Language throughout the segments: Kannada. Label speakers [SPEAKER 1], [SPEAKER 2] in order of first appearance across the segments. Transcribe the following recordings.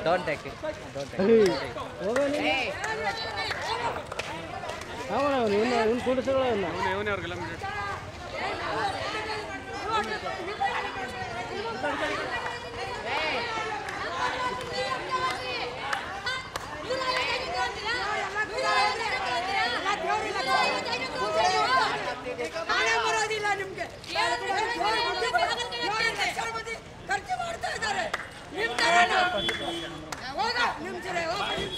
[SPEAKER 1] ಡೋಂಟ್ ಟೇಕ್ ಇಟ್ ಡೋಂಟ್
[SPEAKER 2] ಹೋಗೋಣ ಅವನ ಇವನು ಇವನು ಕೂಡಿಸಗಳ
[SPEAKER 3] ಬರೋದಿಲ್ಲ ನಿಮ್ಗೆ ಖರ್ಚು ಮಾಡ್ತಾ ಇದ್ದಾರೆ ನಿಮ್ ತರನ ಹೋಗ ನಿಮ್ ಜೊತೆ ಹೋಗ ನಿಮ್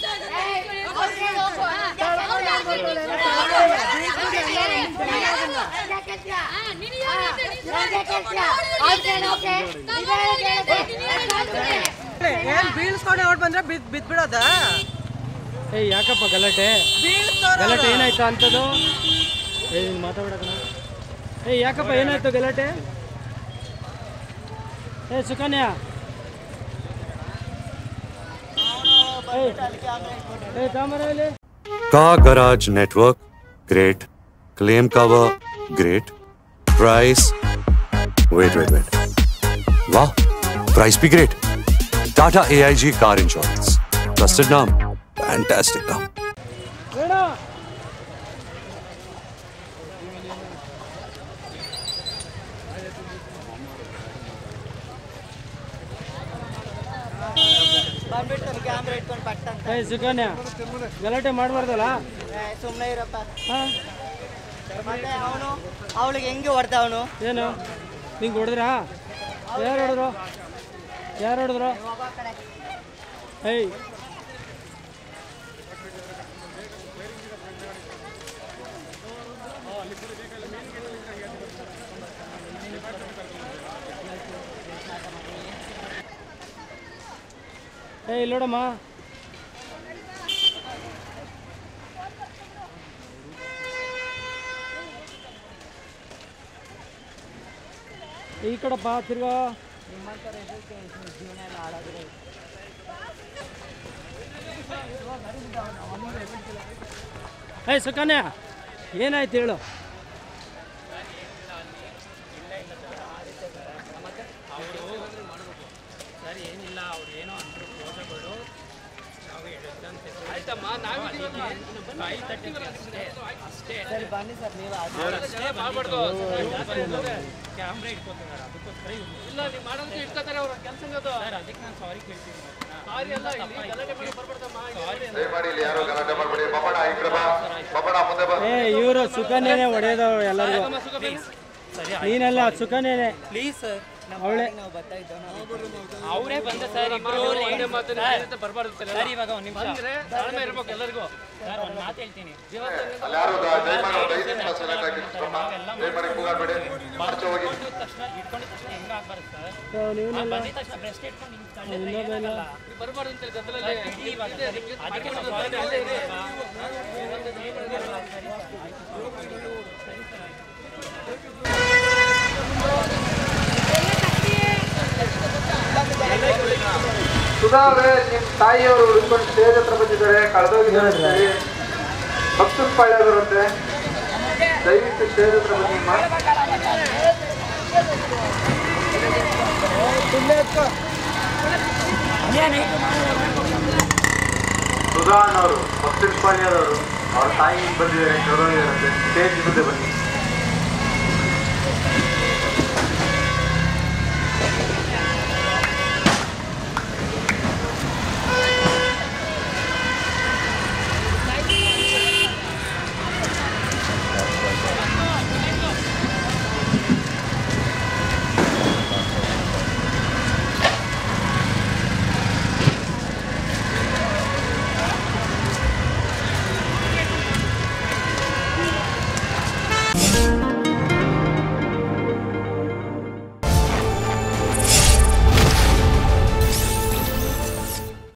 [SPEAKER 4] ಏನ್ ಬೀಳ್ಸ್ಕೊಂಡೆ ಹೊಡ್ ಬಂದ್ರೆ ಬಿದ್ ಬಿದ್ ಬಿಡೋದ
[SPEAKER 2] ಏಯ್ ಯಾಕಪ್ಪ ಗಲಾಟೆ ಗಲಾಟೆ ಏನಾಯ್ತು ಅಂಥದ್ದು ಏಯ್ ಹಿಂಗ್ ಮಾತಾಡಕಣ ಏಯ್ ಯಾಕಪ್ಪ ಏನಾಯ್ತು ಗಲಾಟೆ ಏ ಸುಕನ್ಯಾ ಏಯ್ ಏ ಕ್ಯಾಮರಾ ಇಲ್ಲಿ
[SPEAKER 5] Car Garage Network, great. Claim cover, great. Price, wait, wait, wait. Wow, price be great. Tata AIG Car Insurance. Trusted name, fantastic name.
[SPEAKER 2] ಬೇಡ
[SPEAKER 4] ಬಂದ್ಬಿಟ್ಟು ಕ್ಯಾಮ್ರಾ ಇಟ್ಕೊಂಡು ಪಟ್ಟ ಅಂತ
[SPEAKER 2] ಏಯ್ ಸುಕನ್ಯಾ ಗಲಾಟೆ ಮಾಡಬಾರ್ದಲ್ಲ
[SPEAKER 4] ಸುಮ್ಮನೆ ಇರಪ್ಪ
[SPEAKER 2] ಹಾಂ
[SPEAKER 4] ಮತ್ತೆ ಅವನು ಅವಳಿಗೆ ಹೆಂಗೆ ಹೊಡ್ದ ಅವನು
[SPEAKER 2] ಏನು ನಿಂಗೆ ಹೊಡೆದ್ರಾ ಯಾರು ಹೊಡೆದ್ರು ಯಾರು ಹೊಡೆದ್ರು ಏಯ್ ಏಯ್ ಇಲ್ಲಿ ನೋಡಮ್ಮ ಈ ಕಡಪ್ಪ ತಿರ್ಗಾ ಏಯ್ ಸುಕನ್ಯಾ ಏನಾಯ್ತು ಹೇಳು
[SPEAKER 4] ಸರಿ ಬನ್ನಿ ಸರ್ ನೀವು
[SPEAKER 6] ದಯಮಾಡಿ ಇಲ್ಲಿ ಯಾರು ಗಲಾಟೆ ಮಾಡಬೇಡಿ ಬಬ್ಬಣ ಈ ಕಡೆ ಬಾ ಬಬ್ಬಣ ಮುಂದೆ ಬಾ
[SPEAKER 2] ಏ ಇವರು ಸುಕನ್ಯನೇ ಹೊಡೆಯೋದವ್ರು ಎಲ್ಲರಿಗೂ ನೀನೆಲ್ಲ ಸುಕನ್ಯನೇ
[SPEAKER 4] ಪ್ಲೀಸ್ ಸರ್
[SPEAKER 2] ಅವಳೆ
[SPEAKER 4] ನಾವು ಬರ್ತಾ ಇದ್ದೋ
[SPEAKER 7] ಅವರೇ ಬಂದ ಸರ್ ಇಬ್ರು ಬರಬಾರ್ದು ಸರ್ ಇವಾಗ ಒಂದು ನಿಮಿಷ ತಾಳ್ಮೆ ಇರ್ಬೇಕು ಎಲ್ಲರಿಗೂ ಸರ್ ಒಂದು ಮಾತು ಹೇಳ್ತೀನಿ
[SPEAKER 6] ಅಲ್ಲಿ ಯಾರು ದ- ದಯಮಾಡಿ ಒಂದು ಐದು ನಿಮಿಷ ಸೈಲೆಂಟ್ ಆಗಿ ಸ್ವಲ್ಪ ದಯಮಾಡಿ ಕೂಗಾಡ್ಬೇಡಿ ಆಚೆ ಹೋಗಿ
[SPEAKER 7] ಇಟ್ಕೊಂಡಿದ ತಕ್ಷಣ ಇಟ್ಕೊಂಡಿದ ತಕ್ಷಣ ಹೆಂಗ ಆಗ್ಬಾರ್ದು ಸರ್
[SPEAKER 2] ನೀವನ್ನೆಲ್ಲ
[SPEAKER 7] ಬಂದಿದ ತಕ್ಷಣ ಬ್ರೆಸ್ಟ್ ಇಟ್ಕೊಂಡು ಹಿಂಗ್ ತಳ್ಳಿದ್ರೆ
[SPEAKER 2] ಇನ್ನೊಬ್ಬ ಎಲ್ಲ
[SPEAKER 7] ಏನಾಗಲ್ಲ. ಬರಬಾರ್ದು ಅಂತ ಹೇಳಿ ಗದ್ದಲಲ್ಲಿ ಬಿಡಿ ಇವಾಗ ಸರಿ. ಅದಕ್ಕೆ ನಾವು sorry ಹೇಳ್ತೀವಿ.
[SPEAKER 6] ಸುಧಾ ಅವರೇ ನಿಮ್ಮ ತಾಯಿಯವರು ಉಳ್ಕೊಂಡು ಸ್ಟೇಜ್ ಹತ್ರ ಬಂದಿದ್ದಾರೆ ಕಳೆದೋಗಿದ್ದಾರೆ ಭಕ್ತರು ಪಾಳ್ಯದವರಂತೆ ದಯವಿಟ್ಟು ಸ್ಟೇಜ್ ಹತ್ರ ಬನ್ನಿ ಸುಧಾ ಅಣ್ಣವರು ಭಕ್ತರು ಪಾಳ್ಯದವರು ಅವ್ರ ತಾಯಿ ಬಂದಿದ್ದಾರೆ ಕಳೆದೋಗಿದ್ದಾರಂತೆ ಸ್ಟೇಜ್ ಮುಂದೆ ಬನ್ನಿ